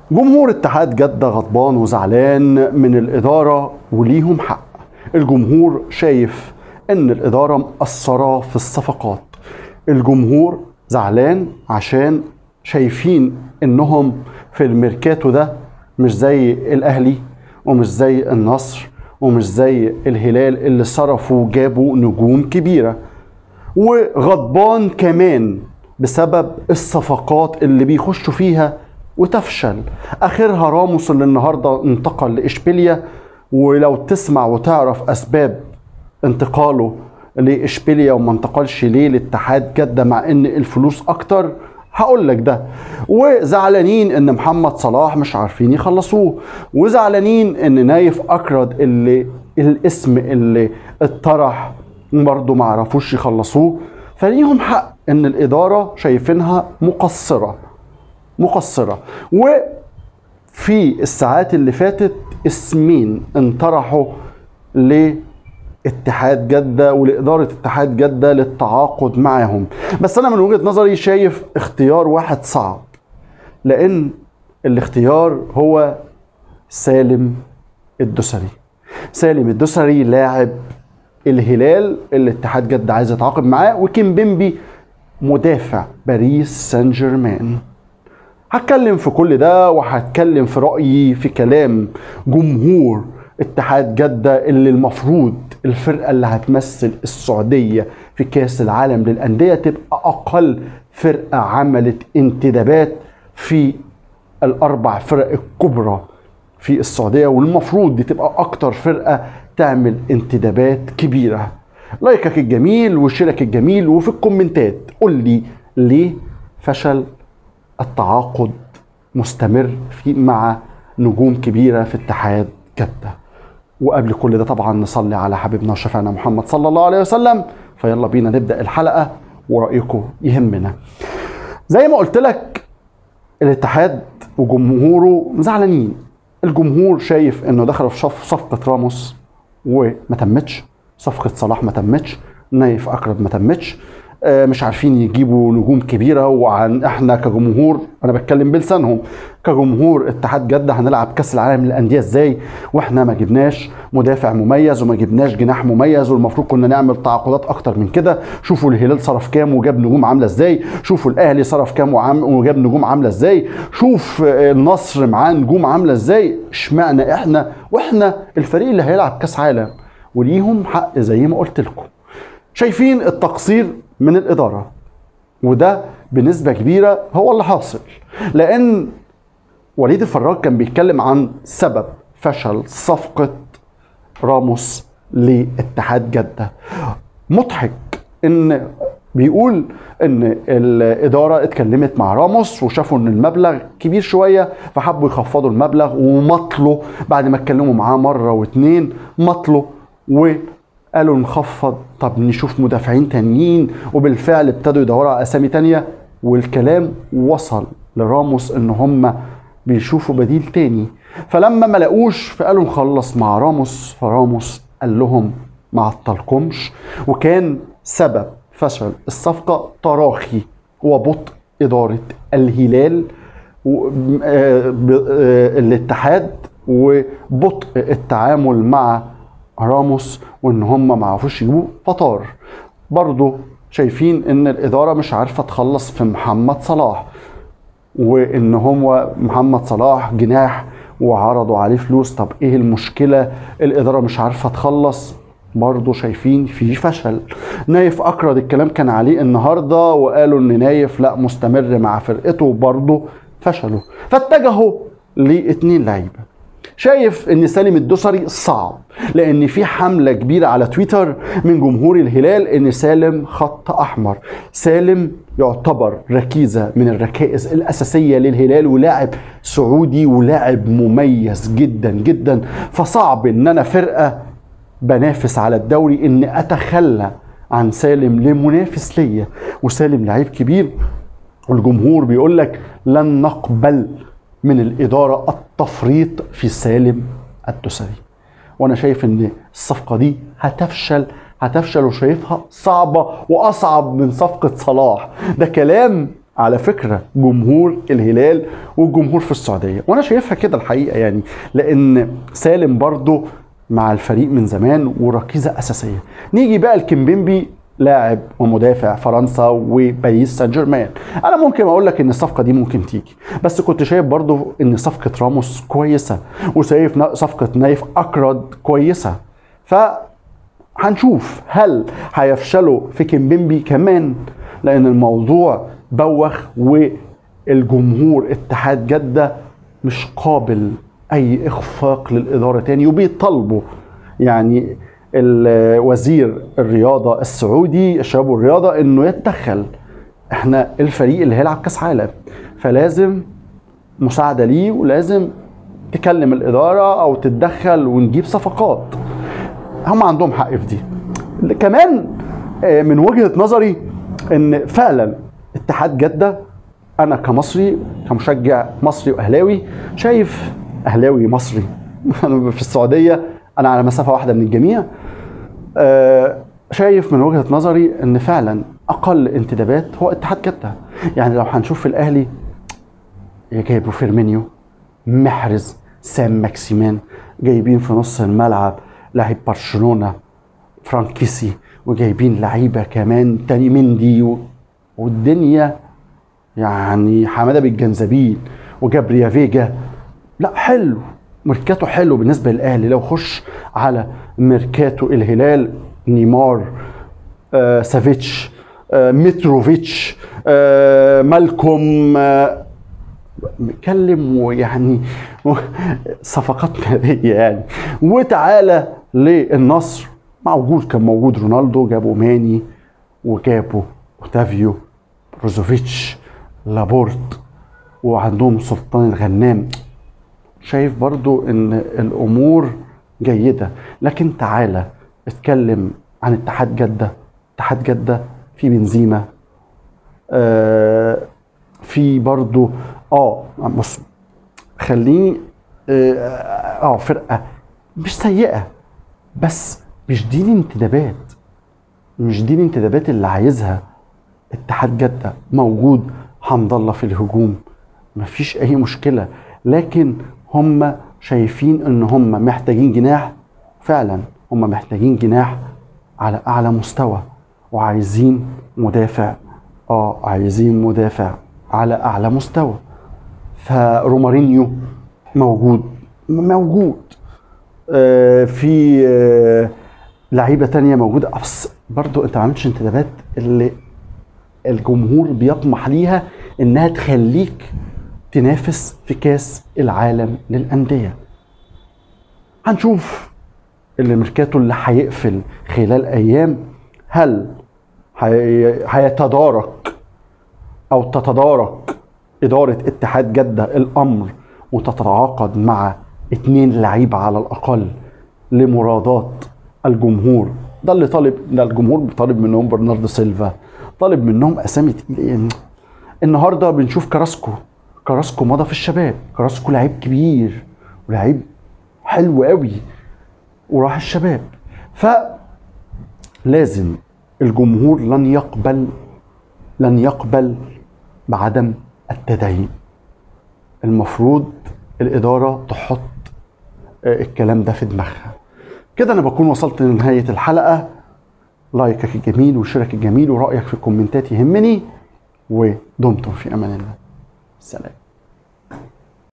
جمهور اتحاد جدة غضبان وزعلان من الإدارة وليهم حق الجمهور شايف إن الإدارة مقصرة في الصفقات الجمهور زعلان عشان شايفين إنهم في الميركاتو ده مش زي الأهلي ومش زي النصر ومش زي الهلال اللي صرفوا جابوا نجوم كبيرة وغضبان كمان بسبب الصفقات اللي بيخشوا فيها وتفشل اخرها راموس اللي النهارده انتقل لاشبيليا ولو تسمع وتعرف اسباب انتقاله لاشبيليا وما انتقلش ليه لاتحاد جده مع ان الفلوس اكتر هقول لك ده وزعلانين ان محمد صلاح مش عارفين يخلصوه وزعلانين ان نايف اكرد اللي الاسم اللي اتطرح برضه ما عرفوش يخلصوه فليهم حق ان الاداره شايفينها مقصره مقصرة وفي الساعات اللي فاتت اسمين انطرحوا لاتحاد جدة ولإدارة اتحاد جدة للتعاقد معاهم بس أنا من وجهة نظري شايف اختيار واحد صعب لأن الاختيار هو سالم الدسري سالم الدسري لاعب الهلال اللي اتحاد جدة عايز يتعاقد معاه وكيم بيمبي مدافع باريس سان جيرمان هتكلم في كل ده وهتكلم في رأيي في كلام جمهور اتحاد جدة اللي المفروض الفرقة اللي هتمثل السعودية في كأس العالم للأندية تبقى أقل فرقة عملت انتدابات في الأربع فرق الكبرى في السعودية والمفروض دي تبقى أكتر فرقة تعمل انتدابات كبيرة لايكك الجميل وشيرك الجميل وفي الكومنتات قول لي ليه فشل التعاقد مستمر في مع نجوم كبيره في اتحاد جده وقبل كل ده طبعا نصلي على حبيبنا وشفيعنا محمد صلى الله عليه وسلم فيلا بينا نبدا الحلقه ورايكم يهمنا زي ما قلت لك الاتحاد وجمهوره زعلانين الجمهور شايف انه دخلوا في صفقه راموس وما تمتش صفقه صلاح ما تمتش نايف اكرد ما تمتش مش عارفين يجيبوا نجوم كبيره وعن احنا كجمهور انا بتكلم بلسانهم كجمهور اتحاد جده هنلعب كاس العالم للانديه ازاي واحنا ما جبناش مدافع مميز وما جبناش جناح مميز والمفروض كنا نعمل تعاقدات اكتر من كده شوفوا الهلال صرف كام وجاب نجوم عامله ازاي شوفوا الاهلي صرف كام وعم وجاب نجوم عامله ازاي شوف النصر معاه نجوم عامله ازاي اشمعنى احنا واحنا الفريق اللي هيلعب كاس عالم وليهم حق زي ما قلت لكم شايفين التقصير من الإدارة وده بنسبة كبيرة هو اللي حاصل لأن وليد الفراج كان بيتكلم عن سبب فشل صفقة راموس لاتحاد جدة مضحك ان بيقول ان الاداره اتكلمت مع راموس وشافوا ان المبلغ كبير شويه فحبوا يخفضوا المبلغ ومطلوا بعد ما اتكلموا معاه مره واتنين مطلوا وقالوا نخفض طب نشوف مدافعين تانيين وبالفعل ابتدوا يدوروا على اسامي تانيه والكلام وصل لراموس ان هم بيشوفوا بديل تاني فلما ما لقوش فقالوا نخلص مع راموس فراموس قال لهم ما عطلكمش وكان سبب فشل الصفقة تراخي وبطء إدارة الهلال الاتحاد وبطء التعامل مع راموس وان هم ما عرفوش يجيبوه فطار برضه شايفين ان الاداره مش عارفه تخلص في محمد صلاح وان هو محمد صلاح جناح وعرضوا عليه فلوس طب ايه المشكله الاداره مش عارفه تخلص برضه شايفين في فشل نايف اكرد الكلام كان عليه النهارده وقالوا ان نايف لا مستمر مع فرقته برضه فشلوا فاتجهوا لاتنين لعيبه شايف ان سالم الدوسري صعب لان في حمله كبيره على تويتر من جمهور الهلال ان سالم خط احمر سالم يعتبر ركيزه من الركائز الاساسيه للهلال ولاعب سعودي ولاعب مميز جدا جدا فصعب ان انا فرقه بنافس على الدوري ان اتخلى عن سالم لمنافس ليا وسالم لعيب كبير والجمهور بيقول لك لن نقبل من الإدارة التفريط في سالم الدوسري وأنا شايف إن الصفقة دي هتفشل هتفشل وشايفها صعبة وأصعب من صفقة صلاح ده كلام على فكره جمهور الهلال والجمهور في السعوديه وانا شايفها كده الحقيقه يعني لان سالم برضو مع الفريق من زمان وركيزه اساسيه نيجي بقى الكمبيمبي لاعب ومدافع فرنسا وباريس سان جيرمان انا ممكن اقول لك ان الصفقه دي ممكن تيجي بس كنت شايف برضو ان صفقه راموس كويسه وشايف نا- صفقه نايف اكرد كويسه ف هنشوف هل هيفشلوا في كيمبيمبي كمان لان الموضوع بوخ والجمهور اتحاد جده مش قابل اي اخفاق للاداره تاني وبيطالبوا يعني ال- وزير الرياضه السعودي الشباب والرياضه انه يتدخل احنا الفريق اللي هيلعب كاس عالم فلازم مساعده ليه ولازم تكلم الاداره او تتدخل ونجيب صفقات هم عندهم حق في دي كمان آه، من وجهه نظري ان فعلا اتحاد جده انا كمصري كمشجع مصري واهلاوي شايف اهلاوي مصري أنا في السعوديه انا على مسافه واحده من الجميع آه، شايف من وجهه نظري ان فعلا اقل انتدابات هو اتحاد جده يعني لو هنشوف في الاهلي جايبوا فيرمينيو محرز سام ماكسيمان جايبين في نص الملعب لاعب برشلونه فرانكيسي وجايبين لعيبه كمان تاني مندي و... والدنيا يعني حماده بالجنزبيل وجابريا فيجا لا حلو ميركاتو حلو بالنسبه للاهلي لو خش على ميركاتو الهلال نيمار آه سافيتش آه متروفيتش آه مالكوم آه بيتكلم ويعني صفقات ناريه يعني وتعالى للنصر موجود كان موجود رونالدو جابوا ماني وجابوا اوتافيو بروزوفيتش لابورت وعندهم سلطان الغنام شايف برضو ان الامور جيدة لكن تعالى اتكلم عن اتحاد جدة اتحاد جدة في بنزيما آه في برضو اه بص خليني اه, آه فرقة مش سيئة بس مش دي الانتدابات مش دي الانتدابات اللي عايزها اتحاد جدة موجود حمد الله في الهجوم مفيش اي مشكلة لكن هم شايفين ان هم محتاجين جناح فعلا هم محتاجين جناح على اعلى مستوى وعايزين مدافع اه عايزين مدافع على اعلى مستوى فرومارينيو موجود موجود آه في آه لعيبه تانية موجوده بس برضو انت ما عملتش انتدابات اللي الجمهور بيطمح ليها انها تخليك تنافس في كاس العالم للانديه هنشوف اللي ميركاتو اللي هيقفل خلال ايام هل هي- هيتدارك او تتدارك اداره اتحاد جده الامر وتتعاقد مع اتنين لعيبه على الاقل لمرادات الجمهور ده اللي طالب ده الجمهور طالب منهم برناردو سيلفا طالب منهم اسامي تقيله يعني النهارده بنشوف كراسكو كراسكو مضى في الشباب كراسكو لعيب كبير ولعيب حلو قوي وراح الشباب فلازم الجمهور لن يقبل لن يقبل بعدم التدعيم المفروض الإدارة تحط آه، الكلام ده في دماغها كده أنا بكون وصلت لنهاية الحلقة لايكك الجميل وشارك الجميل ورأيك في الكومنتات يهمني ودمتم في أمان الله سلام